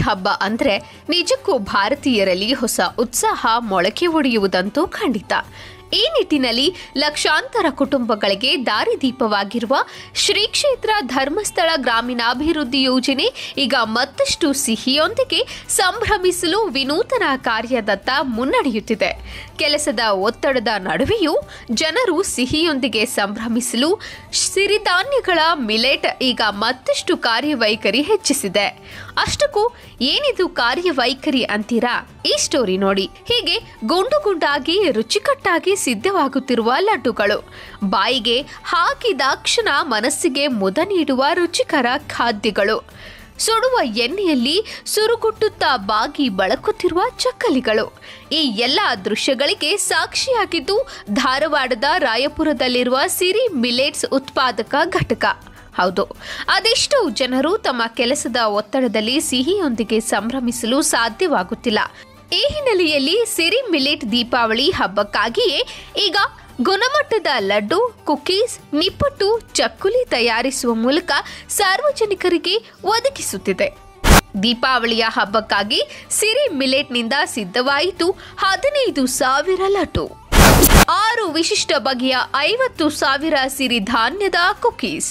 ಹಬ್ಬ ಅಂದ್ರೆ ನಿಜಕ್ಕೂ ಭಾರತೀಯರಲ್ಲಿ ಹೊಸ ಉತ್ಸಾಹ ಮೊಳಕೆ ಒಡೆಯುವುದಂತೂ ಖಂಡಿತ ಈ ನಿಟ್ಟಿನಲ್ಲಿ ಲಕ್ಷಾಂತರ ಕುಟುಂಬಗಳಿಗೆ ದಾರಿದೀಪವಾಗಿರುವ ಶ್ರೀ ಕ್ಷೇತ್ರ ಧರ್ಮಸ್ಥಳ ಗ್ರಾಮೀಣಾಭಿವೃದ್ಧಿ ಯೋಜನೆ ಈಗ ಮತ್ತಷ್ಟು ಸಿಹಿಯೊಂದಿಗೆ ಸಂಭ್ರಮಿಸಲು ವಿನೂತನ ಕಾರ್ಯದತ್ತ ಮುನ್ನಡೆಯುತ್ತಿದೆ ಕೆಲಸದ ಒತ್ತಡದ ನಡುವೆಯೂ ಜನರು ಸಿಹಿಯೊಂದಿಗೆ ಸಂಭ್ರಮಿಸಲು ಸಿರಿಧಾನ್ಯಗಳ ಮಿಲೆಟ್ ಈಗ ಮತ್ತಷ್ಟು ಕಾರ್ಯವೈಖರಿ ಹೆಚ್ಚಿಸಿದೆ ಅಷ್ಟಕ್ಕೂ ಏನಿದು ಕಾರ್ಯವೈಖರಿ ಅಂತೀರಾ ಈ ಸ್ಟೋರಿ ನೋಡಿ ಹೀಗೆ ಗುಂಡು ಗುಂಡಾಗಿ ರುಚಿಕಟ್ಟಾಗಿ ಸಿದ್ಧವಾಗುತ್ತಿರುವ ಲಡ್ಡುಗಳು ಬಾಯಿಗೆ ಹಾಕಿದಾಕ್ಷಣ ಮನಸ್ಸಿಗೆ ಮುದ ನೀಡುವ ರುಚಿಕರ ಖಾದ್ಯಗಳು ಸುಡುವ ಎಣ್ಣೆಯಲ್ಲಿ ಸುರುಗುಟ್ಟುತ್ತಾ ಬಾಗಿ ಬಳಕುತ್ತಿರುವ ಚಕ್ಕಲಿಗಳು ಈ ಎಲ್ಲ ದೃಶ್ಯಗಳಿಗೆ ಸಾಕ್ಷಿಯಾಗಿದ್ದು ಧಾರವಾಡದ ರಾಯಪುರದಲ್ಲಿರುವ ಸಿರಿ ಮಿಲೆಟ್ಸ್ ಉತ್ಪಾದಕ ಘಟಕ ಹೌದು ಅದೆಷ್ಟೋ ಜನರು ತಮ್ಮ ಕೆಲಸದ ಒತ್ತಡದಲ್ಲಿ ಸಿಹಿಯೊಂದಿಗೆ ಸಂಭ್ರಮಿಸಲು ಸಾಧ್ಯವಾಗುತ್ತಿಲ್ಲ ಈ ಹಿನ್ನೆಲೆಯಲ್ಲಿ ಸಿರಿ ಮಿಲೆಟ್ ದೀಪಾವಳಿ ಹಬ್ಬಕ್ಕಾಗಿಯೇ ಈಗ ಗುಣಮಟ್ಟದ ಲಡ್ಡು ಕುಕೀಸ್ ನಿಪ್ಪಟ್ಟು ಚಕ್ಕುಲಿ ತಯಾರಿಸುವ ಮೂಲಕ ಸಾರ್ವಜನಿಕರಿಗೆ ಒದಗಿಸುತ್ತಿದೆ ದೀಪಾವಳಿಯ ಹಬ್ಬಕ್ಕಾಗಿ ಸಿರಿ ಮಿಲೆಟ್ನಿಂದ ಸಿದ್ಧವಾಯಿತು ಹದಿನೈದು ಸಾವಿರ ಲಡ್ಡು ಆರು ವಿಶಿಷ್ಟ ಬಗೆಯ ಐವತ್ತು ಸಾವಿರ ಸಿರಿಧಾನ್ಯದ ಕುಕೀಸ್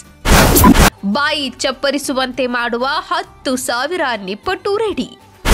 ಬಾಯಿ ಚಪ್ಪರಿಸುವಂತೆ ಮಾಡುವ ಹತ್ತು ಸಾವಿರ ನಿಪ್ಪಟ್ಟು ರೆಡಿ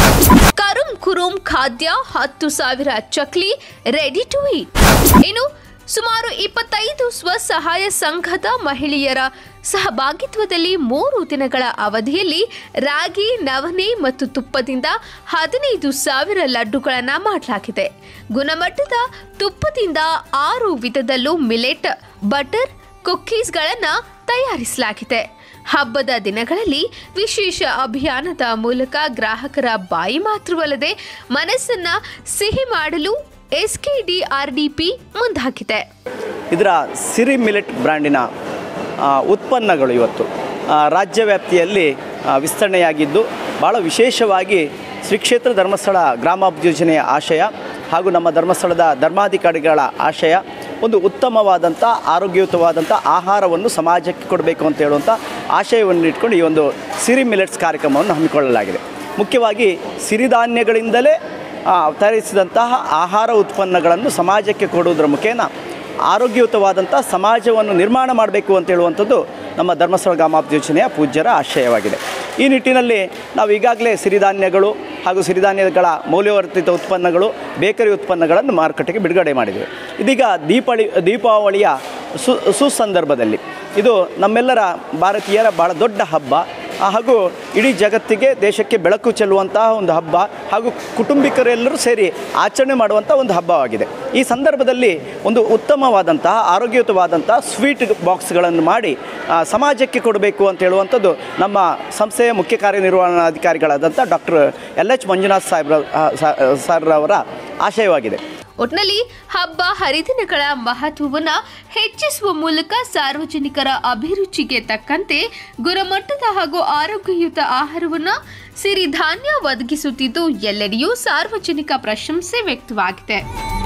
ಕರುಂ ಕುರುಂ ಖಾದ್ಯ ಹತ್ತು ಸಾವಿರ ಚಕ್ಲಿ ರೆಡಿ ಟು ಈಟ್ ಇನ್ನು ಸುಮಾರು ಇಪ್ಪತ್ತೈದು ಸ್ವಸಹಾಯ ಸಂಘದ ಮಹಿಳೆಯರ ಸಹಭಾಗಿತ್ವದಲ್ಲಿ ಮೂರು ದಿನಗಳ ಅವಧಿಯಲ್ಲಿ ರಾಗಿ ನವಣೆ ಮತ್ತು ತುಪ್ಪದಿಂದ ಹದಿನೈದು ಸಾವಿರ ಲಡ್ಡುಗಳನ್ನು ಮಾಡಲಾಗಿದೆ ಗುಣಮಟ್ಟದ ತುಪ್ಪದಿಂದ ಆರು ವಿಧದಲ್ಲೂ ಮಿಲೆಟ್ ಬಟರ್ ಕುಕ್ಕೀಸ್ಗಳನ್ನು ತಯಾರಿಸಲಾಗಿದೆ ಹಬ್ಬದ ದಿನಗಳಲ್ಲಿ ವಿಶೇಷ ಅಭಿಯಾನದ ಮೂಲಕ ಗ್ರಾಹಕರ ಬಾಯಿ ಮಾತ್ರವಲ್ಲದೆ ಮನಸ್ಸನ್ನ ಸಿಹಿ ಮಾಡಲು ಎಸ್ಕೆಡಿಆರ್ಡಿಪಿ ಮುಂದಾಗಿದೆ ಇದರ ಸಿರಿ ಮಿಲೆಟ್ ಬ್ರ್ಯಾಂಡಿನ ಆ, ಉತ್ಪನ್ನಗಳು ಇವತ್ತು ಆ, ರಾಜ್ಯ ವ್ಯಾಪ್ತಿಯಲ್ಲಿ ಆ, ವಿಸ್ತರಣೆಯಾಗಿದ್ದು ಭಾಳ ವಿಶೇಷವಾಗಿ ಶ್ರೀ ಕ್ಷೇತ್ರ ಧರ್ಮಸ್ಥಳ ಗ್ರಾಮಾಭಿವೃದ್ಧಿ ಯೋಜನೆಯ ಆಶಯ ಹಾಗೂ ನಮ್ಮ ಧರ್ಮಸ್ಥಳದ ಧರ್ಮಾಧಿಕಾರಿಗಳ ಆಶಯ ಒಂದು ಉತ್ತಮವಾದಂಥ ಆರೋಗ್ಯಯುತವಾದಂಥ ಆಹಾರವನ್ನು ಸಮಾಜಕ್ಕೆ ಕೊಡಬೇಕು ಅಂತ ಹೇಳುವಂಥ ಆಶಯವನ್ನು ಇಟ್ಕೊಂಡು ಈ ಒಂದು ಸಿರಿ ಮಿಲೆಟ್ಸ್ ಕಾರ್ಯಕ್ರಮವನ್ನು ಹಮ್ಮಿಕೊಳ್ಳಲಾಗಿದೆ ಮುಖ್ಯವಾಗಿ ಸಿರಿಧಾನ್ಯಗಳಿಂದಲೇ ಆ, ತಯಾರಿಸಿದಂತಹ ಆಹಾರ ಉತ್ಪನ್ನಗಳನ್ನು ಸಮಾಜಕ್ಕೆ ಕೊಡುವುದರ ಮುಖೇನ ಆರೋಗ್ಯಯುತವಾದಂಥ ಸಮಾಜವನ್ನು ನಿರ್ಮಾಣ ಮಾಡಬೇಕು ಅಂತ ಹೇಳುವಂಥದ್ದು ನಮ್ಮ ಧರ್ಮಸ್ಥಳ ಗ್ರಾಮಾಭಿವೃದ್ಧಿ ಯೋಜನೆಯ ಪೂಜ್ಯರ ಆಶಯವಾಗಿದೆ ಈ ನಿಟ್ಟಿನಲ್ಲಿ ನಾವು ಈಗಾಗಲೇ ಸಿರಿಧಾನ್ಯಗಳು ಹಾಗೂ ಸಿರಿಧಾನ್ಯಗಳ ಮೌಲ್ಯವರ್ಧಿತ ಉತ್ಪನ್ನಗಳು ಬೇಕರಿ ಉತ್ಪನ್ನಗಳನ್ನು ಮಾರುಕಟ್ಟೆಗೆ ಬಿಡುಗಡೆ ಮಾಡಿದ್ದೇವೆ ಇದೀಗ ದೀಪಾವಳಿ ದೀಪಾವಳಿಯ ಸು ಸುಸಂದರ್ಭದಲ್ಲಿ ಇದು ನಮ್ಮೆಲ್ಲರ ಭಾರತೀಯರ ಭಾಳ ದೊಡ್ಡ ಹಬ್ಬ ಆ, ಹಾಗೂ ಇಡೀ ಜಗತ್ತಿಗೆ ದೇಶಕ್ಕೆ ಬೆಳಕು ಚೆಲ್ಲುವಂತಹ ಒಂದು ಹಬ್ಬ ಹಾಗೂ ಕುಟುಂಬಿಕರೆಲ್ಲರೂ ಸೇರಿ ಆಚರಣೆ ಮಾಡುವಂಥ ಒಂದು ಹಬ್ಬವಾಗಿದೆ ಈ ಸಂದರ್ಭದಲ್ಲಿ ಒಂದು ಉತ್ತಮವಾದಂತಹ ಆರೋಗ್ಯಯುತವಾದಂತಹ ಸ್ವೀಟ್ ಬಾಕ್ಸ್ಗಳನ್ನು ಮಾಡಿ ಆ, ಸಮಾಜಕ್ಕೆ ಕೊಡಬೇಕು ಅಂತ ಹೇಳುವಂಥದ್ದು ನಮ್ಮ ಸಂಸ್ಥೆಯ ಮುಖ್ಯ ಕಾರ್ಯನಿರ್ವಹಣಾಧಿಕಾರಿಗಳಾದಂಥ ಡಾಕ್ಟರ್ ಎಲ್ ಎಚ್ ಮಂಜುನಾಥ್ ಸಾಹೇಬ್ರ ಆ, ಸಾ- ಸರ್ ಅವರ ಆಶಯವಾಗಿದೆ ಒಟ್ನಲ್ಲಿ ಹಬ್ಬ ಹರಿದಿನಗಳ ಮಹತ್ವವನ್ನ ಹೆಚ್ಚಿಸುವ ಮೂಲಕ ಸಾರ್ವಜನಿಕರ ಅಭಿರುಚಿಗೆ ತಕ್ಕಂತೆ ಗುಣಮಟ್ಟದ ಹಾಗೂ ಆರೋಗ್ಯಯುತ ಆಹಾರವನ್ನ ಸಿರಿಧಾನ್ಯ ಒದಗಿಸುತ್ತಿದ್ದು ಎಲ್ಲೆಡೆಯೂ ಸಾರ್ವಜನಿಕ ಪ್ರಶಂಸೆ ವ್ಯಕ್ತವಾಗಿದೆ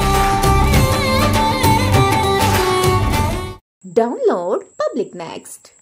Download Public Next.